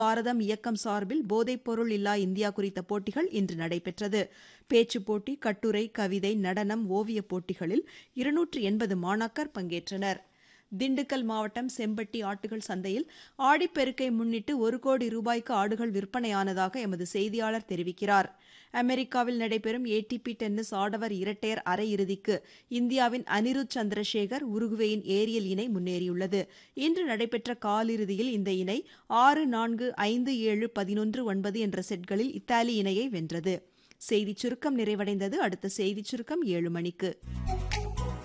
பாரதம் இயக்கம் சார்பில் போதைப்பொருள் இல்லா இந்தியா குறித்த போட்டிகள் இன்று நடைபெற்றது பேச்சுப் போட்டி கட்டுரை கவிதை நடனம் ஓவியப் போட்டிகளில் இருநூற்று எண்பது மாணாக்கர் பங்கேற்றனர் திண்டுக்கல் மாவட்டம் செம்பட்டி ஆட்டுகள் சந்தையில் ஆடிப்பெருக்கை முன்னிட்டு ஒரு கோடி ரூபாய்க்கு ஆடுகள் விற்பனையானதாக எமது செய்தியாளர் தெரிவிக்கிறார் அமெரிக்காவில் நடைபெறும் ஏடிபி டென்னிஸ் ஆடவர் இரட்டையர் அரையிறுதிக்கு இந்தியாவின் அனிருத் சந்திரசேகர் உருகுவேயின் ஏரியல் இணை முன்னேறியுள்ளது இன்று நடைபெற்ற காலிறுதியில் இந்த இணை ஆறு நான்கு ஐந்து ஏழு பதினொன்று ஒன்பது என்ற செட்களில் இத்தாலி இணையை வென்றது செய்திச் சுருக்கம் நிறைவடைந்தது அடுத்த செய்திச் சுருக்கம் ஏழு மணிக்கு